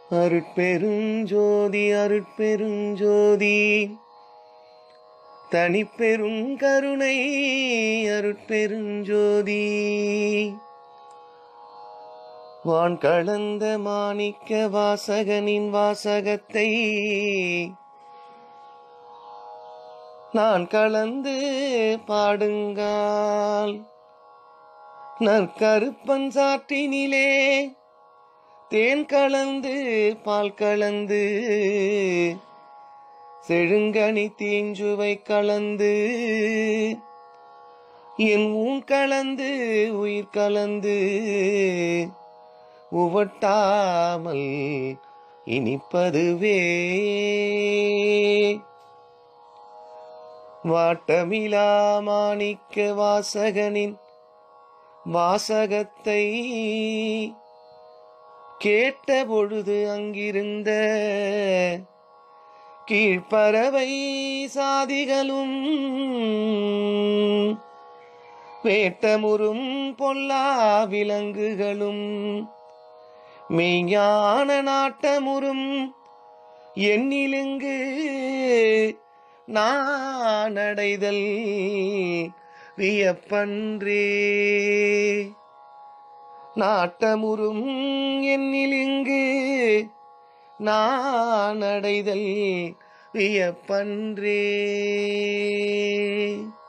அருட்பெருஞ்சோதி அருட்பெருஞ்சோதி தனிப்பெரும் கருணை அருட்பெருஞ்சோதி வான் கலந்த மாணிக்க வாசகனின் வாசகத்தை நான் கலந்து பாடுங்கால் நற்கருப்பன் சாற்றினிலே தேன் கலந்து பால் கலந்து செழுங்கனி தீஞ்சுவை கலந்து என் ஊன் கலந்து உயிர் கலந்து உவட்டாமல் இனிப்பதுவே வாட்டமிலா மாணிக்க வாசகனின் வாசகத்தை கேட்ட பொழுது அங்கிருந்த கீழ்ப்பறவை சாதிகளும் வேட்டமுறும் பொல்லா விலங்குகளும் மெய்ஞான நாட்டமுறும் எண்ணிலுங்கு நான் அடைதல் வியப்பன்றே நாட்டமுறும் என்னிலிங்கு நான் அடைதல் வியப்பன்றே